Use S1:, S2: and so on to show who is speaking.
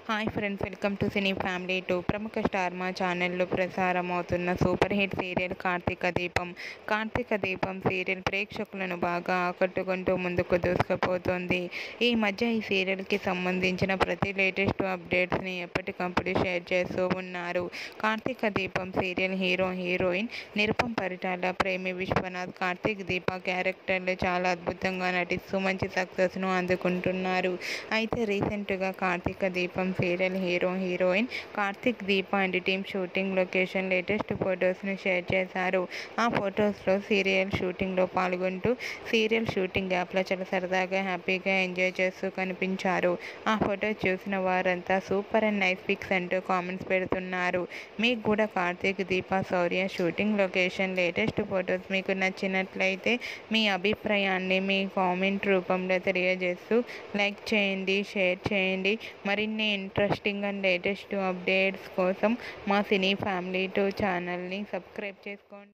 S1: hi friends welcome to cine family two ప్రముఖ star Maa ఛానల్లో ప్రసారం అవుతున్న సూపర్ హిట్ సీరియల్ కార్తీక దీపం కార్తీక దీపం సీరియల్ ప్రేక్షకులను బాగా ఆకట్టుకుంటూ ముందుకు దూసుకుపోతుంది ఈ మధ్య ఈ సీరియల్కి సంబంధించిన ప్రతి లేటెస్ట్ అప్డేట్స్ని ఎప్పటికప్పుడు షేర్ చేస్తూ ఉన్నారు Karthika Deepam serial hero heroine Nirupam Paritala Premi Vishwanath Karthik దీప క్యారెక్టర్లు చాలా అద్భుతంగా నటిస్తూ మంచి సక్సెస్ను అందుకుంటున్నారు అయితే రీసెంట్గా Karthika Deepam serial hero heroine Karthik Deepa and team shooting location latest ఫొటోస్ను షేర్ చేశారు ఆ ఫొటోస్లో సీరియల్ షూటింగ్లో పాల్గొంటూ సీరియల్ షూటింగ్ యాప్లో చాలా సరదాగా హ్యాపీగా ఎంజాయ్ చేస్తూ కనిపించారు ఆ ఫొటోస్ చూసిన వారంతా సూపర్ అండ్ నైస్ పిక్స్ అంటూ కామెంట్స్ పెడుతున్నారు మీకు కూడా Karthik Deepa Shaurya shooting location latest photos మీకు నచ్చినట్లయితే మీ అభిప్రాయాన్ని మీ కామెంట్ రూపంలో తెలియజేస్తూ లైక్ చేయండి షేర్ చేయండి మరిన్ని ఇంట్రెస్టింగ్ అండ్ లేటెస్ట్ అప్డేట్స్ కోసం మా సినీ ఫ్యామిలీ టూ ఛానల్ని సబ్స్క్రైబ్ చేసుకోండి